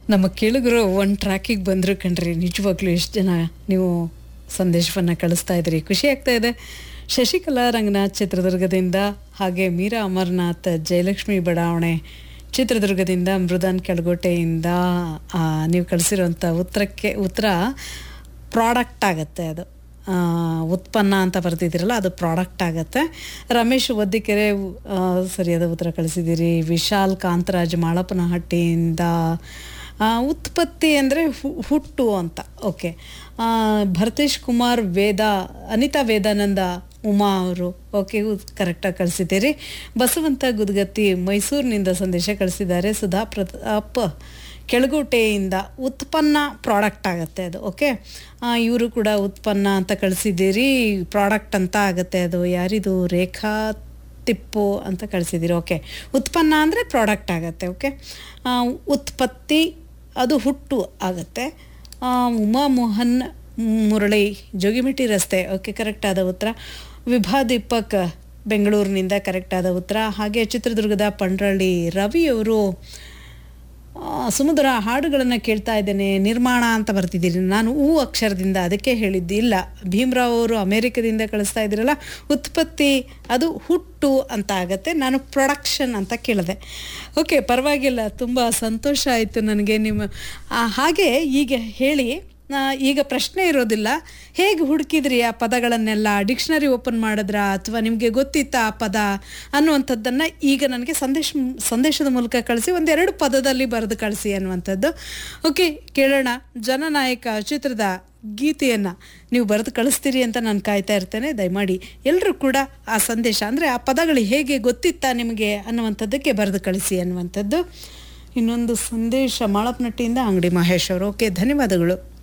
ನಮ್ಮ ಕೇಳುಗರು ಒಂದು ಟ್ರ್ಯಾಕಿಗೆ ಬಂದರು ಕಣ್ರಿ ನಿಜವಾಗ್ಲೂ ಎಷ್ಟು ಜನ ನೀವು ಸಂದೇಶವನ್ನು ಕಳಿಸ್ತಾ ಇದ್ರಿ ಖುಷಿ ಆಗ್ತಾ ಇದೆ ಶಶಿಕಲಾ ರಂಗನಾಥ್ ಚಿತ್ರದುರ್ಗದಿಂದ ಹಾಗೆ ಮೀರಾ ಅಮರ್ನಾಥ್ ಜಯಲಕ್ಷ್ಮಿ ಬಡಾವಣೆ ಚಿತ್ರದುರ್ಗದಿಂದ ಮೃದಾನ್ ಕೆಳಗೋಟೆಯಿಂದ ಆ, ನೀವು ಕಳಿಸಿರೋಂಥ ಉತ್ತರಕ್ಕೆ ಉತ್ತರ ಪ್ರಾಡಕ್ಟ್ ಆಗುತ್ತೆ ಅದು ಆ, ಉತ್ಪನ್ನ ಅಂತ ಬರ್ತಿದ್ದೀರಲ್ಲ ಅದು ಪ್ರಾಡಕ್ಟ್ ಆಗುತ್ತೆ ರಮೇಶ್ ಒದ್ದಿಕೆರೆ ಆ, ಸರಿಯಾದ ಉತ್ತರ ಕಳಿಸಿದ್ದೀರಿ ವಿಶಾಲ್ ಕಾಂತರಾಜ್ ಮಾಳಪ್ಪನಹಟ್ಟಿಯಿಂದ ಆ, ಉತ್ಪತ್ತಿ ಅಂದರೆ ಹುಟ್ಟು ಅಂತ ಓಕೆ ಆ, ಭರತೇಶ್ ಕುಮಾರ್ ವೇದ ಅನಿತಾ ವೇದಾನಂದ ಉಮಾ ಅವರು ಓಕೆ ಕರೆಕ್ಟಾಗಿ ಕಳಿಸಿದ್ದೀರಿ ಬಸವಂತ ಗುದ್ಗತ್ತಿ ಮೈಸೂರಿನಿಂದ ಸಂದೇಶ ಕಳಿಸಿದ್ದಾರೆ ಸುಧಾ ಪ್ರತಾಪ್ ಕೆಳಗೋಟೆಯಿಂದ ಉತ್ಪನ್ನ ಪ್ರಾಡಕ್ಟ್ ಆಗುತ್ತೆ ಅದು ಓಕೆ ಇವರು ಕೂಡ ಉತ್ಪನ್ನ ಅಂತ ಕಳಿಸಿದ್ದೀರಿ ಪ್ರಾಡಕ್ಟ್ ಅಂತ ಆಗುತ್ತೆ ಅದು ಯಾರಿದು ರೇಖಾ ತಿಪ್ಪು ಅಂತ ಕಳಿಸಿದ್ದೀರಿ ಓಕೆ ಉತ್ಪನ್ನ ಅಂದರೆ ಪ್ರಾಡಕ್ಟ್ ಆಗುತ್ತೆ ಓಕೆ ಉತ್ಪತ್ತಿ ಅದು ಹುಟ್ಟು ಆಗುತ್ತೆ ಆ, ಉಮಾ ಮೋಹನ್ ಮುರಳಿ ಜೋಗಿಮಿಟ್ಟಿ ರಸ್ತೆ ಓಕೆ ಕರೆಕ್ಟ್ ಆದ ಉತ್ತರ ವಿಭಾ ದೀಪಕ್ ಬೆಂಗಳೂರಿನಿಂದ ಕರೆಕ್ಟ್ ಆದ ಉತ್ತರ ಹಾಗೆ ಚಿತ್ರದುರ್ಗದ ಪಂಡ್ರಳ್ಳಿ ರವಿಯವರು ಆ, ಸುಮಧುರ ಹಾಡುಗಳನ್ನು ಕೇಳ್ತಾ ಇದ್ದೇನೆ ನಿರ್ಮಾಣ ಅಂತ ಬರ್ತಿದ್ದೀರಿ ನಾನು ಹೂ ಅಕ್ಷರದಿಂದ ಅದಕ್ಕೆ ಹೇಳಿದ್ದು ಇಲ್ಲ ಭೀಮ್ರಾವ್ ಅವರು ಅಮೇರಿಕದಿಂದ ಕಳಿಸ್ತಾ ಇದ್ದೀರಲ್ಲ ಉತ್ಪತ್ತಿ ಅದು ಹುಟ್ಟು ಅಂತ ಆಗತ್ತೆ ನಾನು ಪ್ರೊಡಕ್ಷನ್ ಅಂತ ಕೇಳಿದೆ ಓಕೆ ಪರವಾಗಿಲ್ಲ ತುಂಬ ಸಂತೋಷ ಆಯಿತು ನನಗೆ ನಿಮ್ಮ ಆ, ಹಾಗೆ ಈಗ ಹೇಳಿ ಆ, ಈಗ ಪ್ರಶ್ನೆ ಇರೋದಿಲ್ಲ ಹೇಗೆ ಹುಡುಕಿದ್ರಿ ಆ ಪದಗಳನ್ನೆಲ್ಲ ಡಿಕ್ಷನರಿ ಓಪನ್ ಮಾಡಿದ್ರ ಅಥವಾ ನಿಮಗೆ ಗೊತ್ತಿತ್ತ ಆ ಪದ ಅನ್ನುವಂಥದ್ದನ್ನು ಈಗ ನನಗೆ ಸಂದೇಶ ಸಂದೇಶದ ಮೂಲಕ ಕಳಿಸಿ ಒಂದೆರಡು ಪದದಲ್ಲಿ ಬರೆದು ಕಳಿಸಿ ಅನ್ನುವಂಥದ್ದು ಓಕೆ ಕೇಳೋಣ ಜನನಾಯಕ ಚಿತ್ರದ ಗೀತೆಯನ್ನು ನೀವು ಬರೆದು ಕಳಿಸ್ತೀರಿ ಅಂತ ನಾನು ಕಾಯ್ತಾ ಇರ್ತೇನೆ ದಯಮಾಡಿ ಎಲ್ಲರೂ ಕೂಡ ಆ ಸಂದೇಶ ಅಂದರೆ ಆ ಪದಗಳು ಹೇಗೆ ಗೊತ್ತಿತ್ತಾ ನಿಮಗೆ ಅನ್ನುವಂಥದ್ದಕ್ಕೆ ಬರೆದು ಕಳಿಸಿ ಅನ್ನುವಂಥದ್ದು ಇನ್ನೊಂದು ಸಂದೇಶ ಮಾಳಪ್ನಟ್ಟಿಯಿಂದ ಅಂಗಡಿ ಮಹೇಶ್ ಅವರು ಓಕೆ ಧನ್ಯವಾದಗಳು